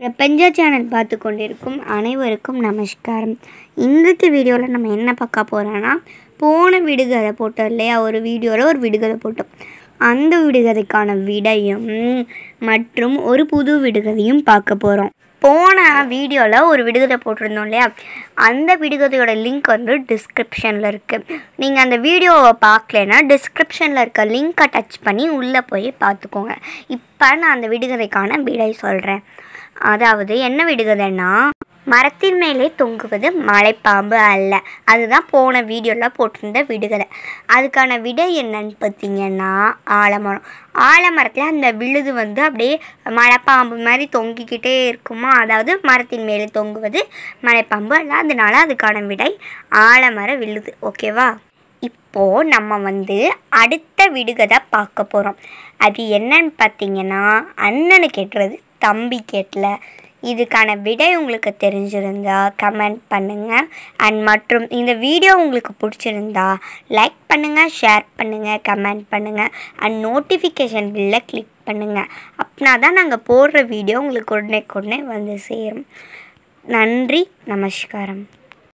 பிரபஞ்ச சேனல் பார்த்து கொண்டிருக்கும் அனைவருக்கும் நமஸ்காரம் இன்றைக்கு வீடியோவில் நம்ம என்ன பார்க்க போகிறோன்னா போன விடுகதை போட்டோம் இல்லையா ஒரு வீடியோவில் ஒரு விடுகதை போட்டோம் அந்த விடுகதைக்கான விடையும் மற்றும் ஒரு புது விடுகதையும் பார்க்க போகிறோம் போன வீடியோவில் ஒரு விடுகதை போட்டிருந்தோம் இல்லையா அந்த விடுகதையோட லிங்க் வந்து டிஸ்கிரிப்ஷனில் இருக்குது நீங்கள் அந்த வீடியோவை பார்க்கலனா டிஸ்கிரிப்ஷனில் இருக்க லிங்க்கை டச் பண்ணி உள்ளே போய் பார்த்துக்கோங்க இப்போ நான் அந்த விடுகதைக்கான விடை சொல்கிறேன் அதாவது என்ன விடுகதைன்னா மரத்தின் மேலே தொங்குவது மலைப்பாம்பு அல்ல அதுதான் போன வீடியோவில் போட்டிருந்த விடுகதை அதுக்கான விடை என்னன்னு பார்த்தீங்கன்னா ஆலமரம் ஆலமரத்தில் அந்த விழுது வந்து அப்படியே மலைப்பாம்பு மாதிரி தொங்கிக்கிட்டே இருக்குமா அதாவது மரத்தின் மேலே தொங்குவது மலைப்பாம்பு அல்ல அதனால அதுக்கான விடை ஆலமர விழுது ஓகேவா இப்போது நம்ம வந்து அடுத்த விடுகதை பார்க்க போகிறோம் அது என்னன்னு பார்த்தீங்கன்னா அண்ணனு கேட்டுறது தம்பி கேட்டல இதுக்கான விடை உங்களுக்கு தெரிஞ்சிருந்தா கமெண்ட் பண்ணுங்கள் அண்ட் மற்றும் இந்த வீடியோ உங்களுக்கு பிடிச்சிருந்தா லைக் பண்ணுங்கள் ஷேர் பண்ணுங்கள் கமெண்ட் பண்ணுங்கள் அண்ட் நோட்டிஃபிகேஷன் பில்லை கிளிக் பண்ணுங்கள் அப்படின்னா தான் நாங்கள் போடுற வீடியோ உங்களுக்கு உடனே உடனே வந்து சேரும் நன்றி நமஸ்காரம்